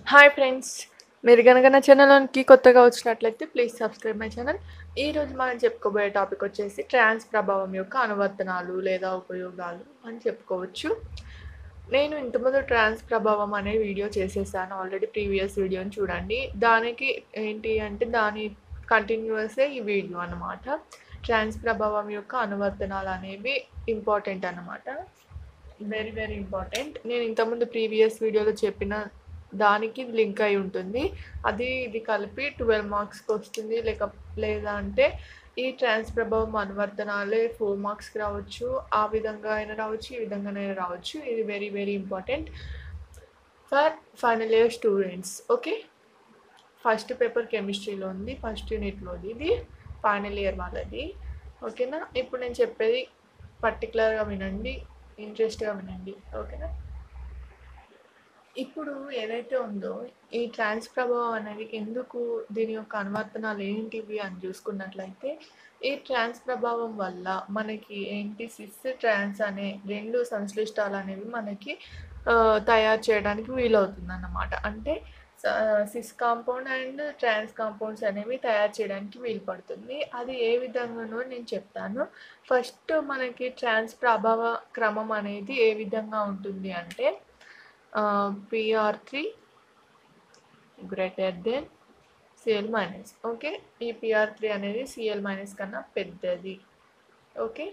hi friends మీరు కనుక నా ఛానల్లోకి కొత్తగా వచ్చినట్లయితే ప్లీజ్ సబ్స్క్రైబ్ మై ఛానల్ ఈరోజు మనం చెప్పుకోబోయే టాపిక్ వచ్చేసి ట్రాన్స్ ప్రభావం యొక్క అనువర్తనాలు లేదా ఉపయోగాలు అని చెప్పుకోవచ్చు నేను ఇంతకుముందు ట్రాన్స్ ప్రభావం అనే వీడియో చేసేసాను ఆల్రెడీ ప్రీవియస్ వీడియోని చూడండి దానికి ఏంటి అంటే దాని కంటిన్యూసే ఈ వీడియో అన్నమాట ట్రాన్స్ ప్రభావం యొక్క అనువర్తనాలు అనేవి ఇంపార్టెంట్ అన్నమాట వెరీ వెరీ ఇంపార్టెంట్ నేను ఇంతకుముందు ప్రీవియస్ వీడియోలో చెప్పిన దానికి లింక్ అయి ఉంటుంది అది ఇది కలిపి ట్వెల్వ్ మార్క్స్కి వస్తుంది లేక లేదా అంటే ఈ ట్రాన్స్ ప్రభావం అనువర్తనాలే ఫోర్ మార్క్స్కి రావచ్చు ఆ విధంగా అయినా రావచ్చు ఈ విధంగానైనా రావచ్చు ఇది very very important for final year students okay first paper కెమిస్ట్రీలో ఉంది ఫస్ట్ యూనిట్లోది ఇది ఫైనల్ ఇయర్ వాళ్ళది ఓకేనా ఇప్పుడు నేను చెప్పేది పర్టికులర్గా వినండి ఇంట్రెస్ట్గా వినండి ఓకేనా ఇప్పుడు ఏదైతే ఉందో ఈ ట్రాన్స్ ప్రభావం అనేది ఎందుకు దీని యొక్క అనువర్తనాలు ఏంటివి అని చూసుకున్నట్లయితే ఈ ట్రాన్స్ ప్రభావం వల్ల మనకి ఏంటి సిస్ ట్రాన్స్ అనే రెండు సంశ్లిష్టాలు అనేవి మనకి ఆ, తయారు చేయడానికి వీలవుతుంది అన్నమాట అంటే cis compound and trans compounds అనేవి తయారు చేయడానికి వీలు పడుతుంది అది ఏ విధంగానో నేను చెప్తాను ఫస్ట్ మనకి ట్రాన్స్ ప్రభావ క్రమం అనేది ఏ విధంగా ఉంటుంది అంటే PR three greater than CL minus okay ఈ పిఆర్ త్రీ అనేది సిఎల్ మైనస్ కన్నా పెద్దది ఓకే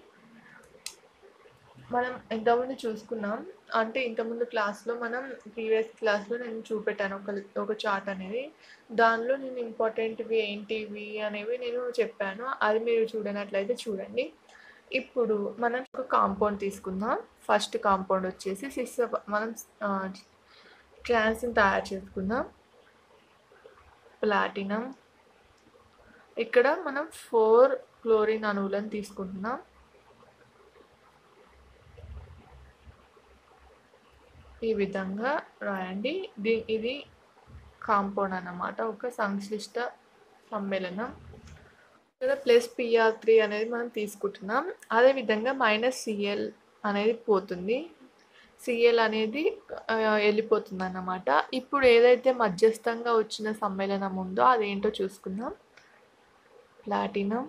మనం ఇంతకుముందు చూసుకున్నాం అంటే ఇంతకుముందు క్లాస్లో మనం ప్రీవియస్ క్లాస్లో నేను చూపెట్టాను ఒక ఒక చార్ట్ అనేది దానిలో నేను ఇంపార్టెంట్వి ఏంటివి అనేవి నేను చెప్పాను అది మీరు చూడనట్లయితే చూడండి ఇప్పుడు మనం ఒక కాంపౌండ్ తీసుకుందాం ఫస్ట్ కాంపౌండ్ వచ్చేసి సిస్ మనం ట్రాన్స్ని తయారు చేసుకుందాం ప్లాటినం ఇక్కడ మనం ఫోర్ క్లోరిన్ అణువులను తీసుకుంటున్నాం ఈ విధంగా రాయండి దీ ఇది కాంపౌండ్ అన్నమాట ఒక సంక్లిష్ట సమ్మేళనం ఇక్కడ ప్లస్ పిఆర్ త్రీ అనేది మనం తీసుకుంటున్నాం అదేవిధంగా మైనస్ సిఎల్ అనేది పోతుంది సిఎల్ అనేది ఆ, వెళ్ళిపోతుంది అన్నమాట ఇప్పుడు ఏదైతే మధ్యస్థంగా వచ్చిన సమ్మేళనం ఉందో అదేంటో చూసుకుందాం platinum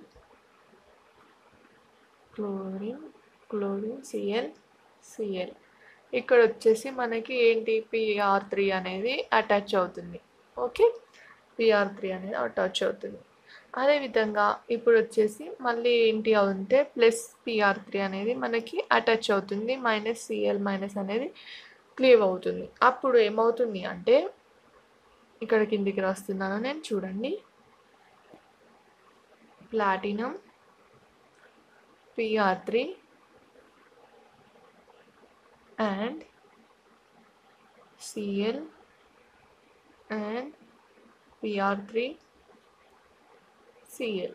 chlorine chlorine CL CL ఇక్కడ వచ్చేసి మనకి ఏంటి పిఆర్ త్రీ అనేది అటాచ్ అవుతుంది ఓకే పిఆర్ త్రీ అనేది అటాచ్ అవుతుంది అదేవిధంగా ఇప్పుడు వచ్చేసి మళ్ళీ ఏంటి అవుతుంటే ప్లస్ పిఆర్ త్రీ అనేది మనకి అటాచ్ అవుతుంది మైనస్ సిఎల్ మైనస్ అనేది క్లీవ్ అవుతుంది అప్పుడు ఏమవుతుంది అంటే ఇక్కడ కిందికి రాస్తున్నాను నేను చూడండి platinum PR three and Cl and Pr3 Cl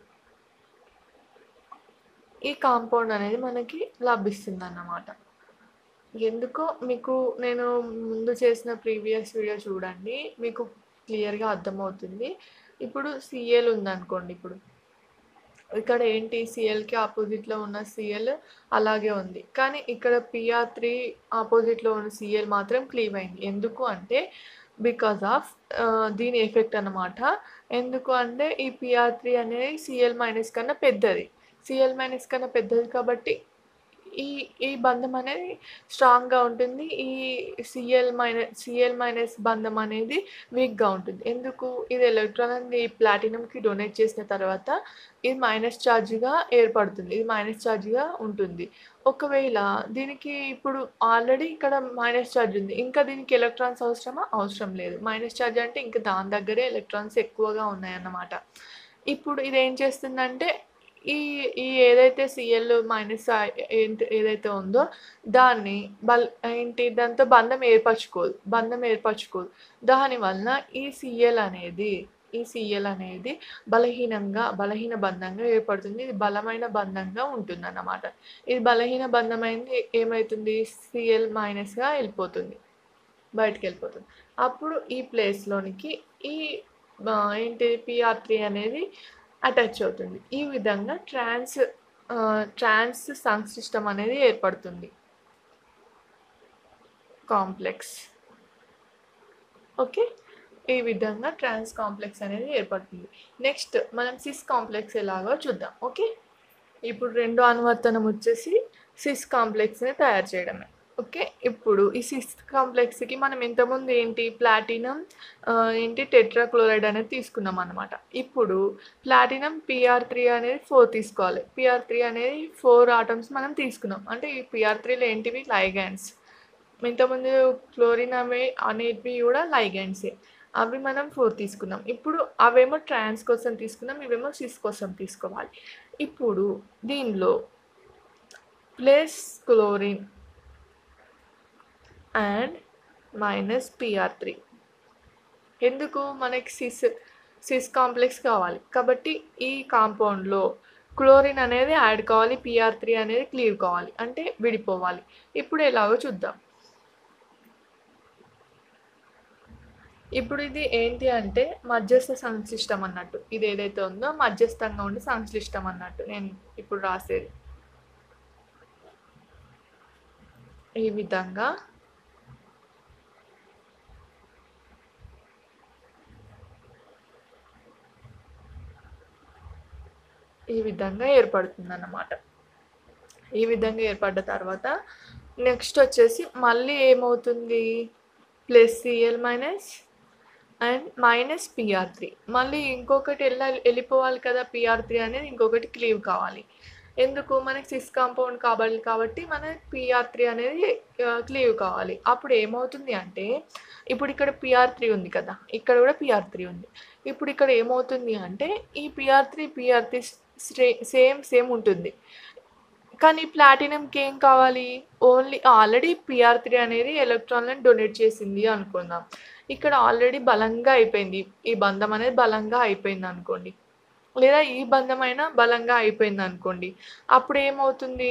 ఈ కాంపౌండ్ అనేది మనకి లభిస్తుంది అన్నమాట ఎందుకో మీకు నేను ముందు చేసిన ప్రీవియస్ వీడియో చూడండి మీకు క్లియర్గా అర్థమవుతుంది ఇప్పుడు సిఎల్ ఉందనుకోండి ఇప్పుడు ఇక్కడ ఏంటి సిఎల్కి ఆపోజిట్లో ఉన్న సిఎల్ అలాగే ఉంది కానీ ఇక్కడ పిఆర్ త్రీ ఆపోజిట్లో ఉన్న సిఎల్ మాత్రం క్లీవ్ అయింది ఎందుకు అంటే బికాజ్ ఆఫ్ దీని ఎఫెక్ట్ అన్నమాట ఎందుకు అంటే ఈ పిఆర్ త్రీ అనేది సిఎల్ మైనస్ కన్నా పెద్దది సిఎల్ మైనస్ కన్నా పెద్దది కాబట్టి ఈ ఈ బంధం అనేది స్ట్రాంగ్గా ఉంటుంది ఈ సిఎల్ మైనస్ సిఎల్ మైనస్ బంధం అనేది వీక్గా ఉంటుంది ఎందుకు ఇది ఎలక్ట్రాన్ అనేది ప్లాటినంకి డొనేట్ చేసిన తర్వాత ఇది మైనస్ ఛార్జ్గా ఏర్పడుతుంది ఇది మైనస్ ఛార్జ్గా ఉంటుంది ఒకవేళ దీనికి ఇప్పుడు ఆల్రెడీ ఇక్కడ మైనస్ ఛార్జ్ ఉంది ఇంకా దీనికి ఎలక్ట్రాన్స్ అవసరమా అవసరం లేదు మైనస్ ఛార్జ్ అంటే ఇంకా దాని దగ్గరే ఎలక్ట్రాన్స్ ఎక్కువగా ఉన్నాయన్నమాట ఇప్పుడు ఇది ఏం చేస్తుందంటే ఈ ఈ ఏదైతే సిఎల్ మైనస్ ఏదైతే ఉందో దాన్ని బల్ ఏంటి దాంతో బంధం ఏర్పరచుకోదు బంధం ఏర్పరచుకోదు దానివలన ఈ సిఎల్ అనేది ఈ సిఎల్ అనేది బలహీనంగా బలహీన బంధంగా ఏర్పడుతుంది ఇది బలమైన బంధంగా ఉంటుంది అన్నమాట ఇది బలహీన బంధమైంది ఏమవుతుంది సిఎల్ మైనస్గా వెళ్ళిపోతుంది బయటికి వెళ్ళిపోతుంది అప్పుడు ఈ ప్లేస్లోనికి ఈ ఆ, ఏంటి పిఆర్ త్రీ అనేది అటాచ్ అవుతుంది ఈ విధంగా ట్రాన్స్ ట్రాన్స్ సంసిస్టం అనేది ఏర్పడుతుంది కాంప్లెక్స్ ఓకే ఈ విధంగా ట్రాన్స్ కాంప్లెక్స్ అనేది ఏర్పడుతుంది నెక్స్ట్ మనం సిస్ కాంప్లెక్స్ ఎలాగో చూద్దాం ఓకే ఇప్పుడు రెండో అనువర్తనం వచ్చేసి సిస్ కాంప్లెక్స్ని తయారు చేయడమే ఓకే ఇప్పుడు ఈ సిస్ కాంప్లెక్స్కి మనం ఇంతకుముందు ఏంటి ప్లాటినం ఆ, ఏంటి టెట్రాక్లోరైడ్ అనేది తీసుకున్నాం అనమాట ఇప్పుడు ప్లాటినం పిఆర్ త్రీ అనేది ఫోర్ తీసుకోవాలి పిఆర్ త్రీ అనేది ఫోర్ ఆటమ్స్ మనం తీసుకున్నాం అంటే ఈ పిఆర్ త్రీలో ఏంటివి లైగాన్స్ ఇంతకుముందు క్లోరిన్ అవి అనేటివి కూడా లైగాన్సే అవి మనం ఫోర్ తీసుకున్నాం ఇప్పుడు అవేమో ట్రాన్స్ కోసం తీసుకున్నాం ఇవేమో సిస్ కోసం తీసుకోవాలి ఇప్పుడు దీనిలో plus chlorine and minus PR three ఎందుకు మనకి సిస్ సిస్ కాంప్లెక్స్ కావాలి కాబట్టి ఈ కాంపౌండ్లో క్లోరిన్ అనేది యాడ్ కావాలి పిఆర్ త్రీ అనేది క్లియర్ కావాలి అంటే విడిపోవాలి ఇప్పుడు ఎలాగో చూద్దాం ఇప్పుడు ఇది ఏంటి అంటే మధ్యస్థ సంశ్లిష్టం అన్నట్టు ఇది ఏదైతే ఉందో మధ్యస్థంగా ఉండి సంశ్లిష్టం అన్నట్టు నేను ఇప్పుడు రాసేది ఈ విధంగా ఈ విధంగా ఏర్పడుతుంది అన్నమాట ఈ విధంగా ఏర్పడ్డ తర్వాత నెక్స్ట్ వచ్చేసి మళ్ళీ ఏమవుతుంది plus CL minus and minus PR three మళ్ళీ ఇంకొకటి వెళ్ళ వెళ్ళిపోవాలి కదా పిఆర్ త్రీ అనేది ఇంకొకటి క్లీవ్ కావాలి ఎందుకు మనకి సిస్ కాంపౌండ్ కావాలి కాబట్టి మనకి పిఆర్ త్రీ అనేది క్లీవ్ కావాలి అప్పుడు ఏమవుతుంది అంటే ఇప్పుడు ఇక్కడ పిఆర్ త్రీ ఉంది కదా ఇక్కడ కూడా పిఆర్ త్రీ ఉంది ఇప్పుడు ఇక్కడ ఏమవుతుంది అంటే ఈ PR three PR three same same ఉంటుంది కానీ ప్లాటినంకి ఏం కావాలి ఓన్లీ ఆల్రెడీ పిఆర్ త్రీ అనేది ఎలక్ట్రాన్లను డొనేట్ చేసింది అనుకుందాం ఇక్కడ ఆల్రెడీ బలంగా అయిపోయింది ఈ బంధం అనేది బలంగా అయిపోయింది అనుకోండి లేదా ఈ బంధం అయినా బలంగా అయిపోయింది అనుకోండి అప్పుడు ఏమవుతుంది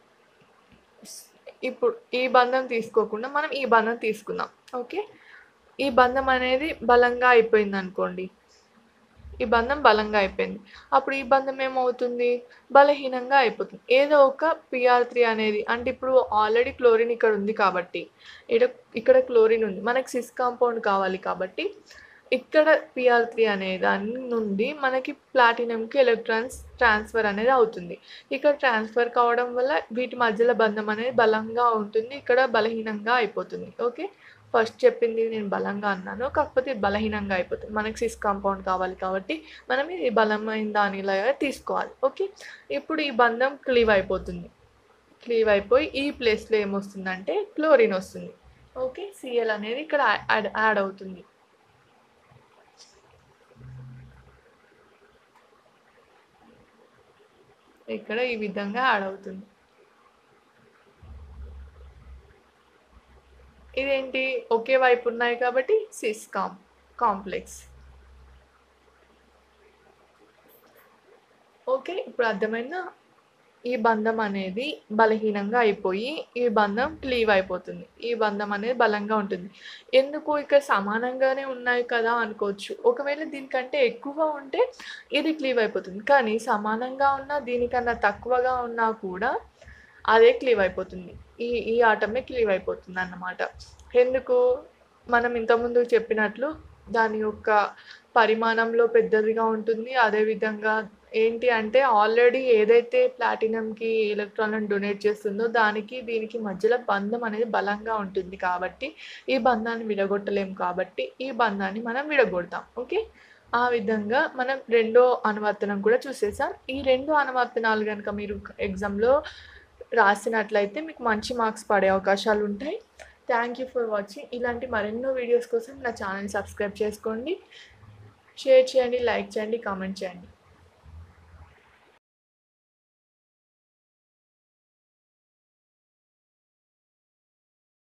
ఇప్పుడు ఈ బంధం తీసుకోకుండా మనం ఈ బంధం తీసుకుందాం ఓకే ఈ బంధం అనేది బలంగా అయిపోయింది అనుకోండి ఈ బంధం బలంగా అయిపోయింది అప్పుడు ఈ బంధం ఏమవుతుంది బలహీనంగా అయిపోతుంది ఏదో ఒక పిఆర్ త్రీ అనేది అంటే ఇప్పుడు ఆల్రెడీ క్లోరిన్ ఇక్కడ ఉంది కాబట్టి ఇక్కడ ఇక్కడ క్లోరిన్ ఉంది మనకి సిస్ కాంపౌండ్ కావాలి కాబట్టి ఇక్కడ పిఆర్ త్రీ అనే దాని నుండి మనకి ప్లాటినంకి ఎలక్ట్రాన్స్ ట్రాన్స్ఫర్ అనేది అవుతుంది ఇక్కడ ట్రాన్స్ఫర్ కావడం వల్ల వీటి మధ్యలో బంధం అనేది బలంగా ఉంటుంది ఇక్కడ బలహీనంగా అయిపోతుంది ఓకే ఫస్ట్ చెప్పింది నేను బలంగా అన్నాను కాకపోతే ఇది బలహీనంగా అయిపోతుంది మనకి సిస్ కాంపౌండ్ కావాలి కాబట్టి మనం ఇది బలమైన దానిలాగా తీసుకోవాలి ఓకే ఇప్పుడు ఈ బంధం క్లీవ్ అయిపోతుంది క్లీవ్ అయిపోయి ఈ ప్లేస్లో ఏమొస్తుందంటే క్లోరిన్ వస్తుంది ఓకే సిఎల్ అనేది ఇక్కడ యాడ్ యాడ్ అవుతుంది ఇక్కడ ఈ విధంగా యాడ్ అవుతుంది ఇదేంటి ఒకే వైపు ఉన్నాయి కాబట్టి సిస్ కాం కాంప్లెక్స్ ఓకే ఇప్పుడు అర్థమైన ఈ బంధం అనేది బలహీనంగా అయిపోయి ఈ బంధం క్లీవ్ అయిపోతుంది ఈ బంధం అనేది బలంగా ఉంటుంది ఎందుకు ఇక్కడ సమానంగానే ఉన్నాయి కదా అనుకోవచ్చు ఒకవేళ దీనికంటే ఎక్కువ ఉంటే ఇది క్లీవ్ అయిపోతుంది కానీ సమానంగా ఉన్న దీనికన్నా తక్కువగా ఉన్నా కూడా అదే క్లీవ్ అయిపోతుంది ఈ ఈ ఆటమే క్లీవ్ అయిపోతుంది అన్నమాట ఎందుకు మనం ఇంతకుముందు చెప్పినట్లు దాని యొక్క పరిమాణంలో పెద్దదిగా ఉంటుంది అదేవిధంగా ఏంటి అంటే ఆల్రెడీ ఏదైతే ప్లాటినంకి ఎలక్ట్రాన్లను డొనేట్ చేస్తుందో దానికి దీనికి మధ్యలో బంధం అనేది బలంగా ఉంటుంది కాబట్టి ఈ బంధాన్ని విడగొట్టలేము కాబట్టి ఈ బంధాన్ని మనం విడగొడతాం ఓకే ఆ విధంగా మనం రెండో అనువర్తనం కూడా చూసేసాం ఈ రెండు అనువర్తనాలు కనుక మీరు ఎగ్జామ్లో రాసినట్లయితే మీకు మంచి మార్క్స్ పడే అవకాశాలు ఉంటాయి థ్యాంక్ యూ ఫర్ వాచింగ్ ఇలాంటి మరెన్నో వీడియోస్ కోసం నా ఛానల్ సబ్స్క్రైబ్ చేసుకోండి షేర్ చేయండి లైక్ చేయండి కామెంట్ చేయండి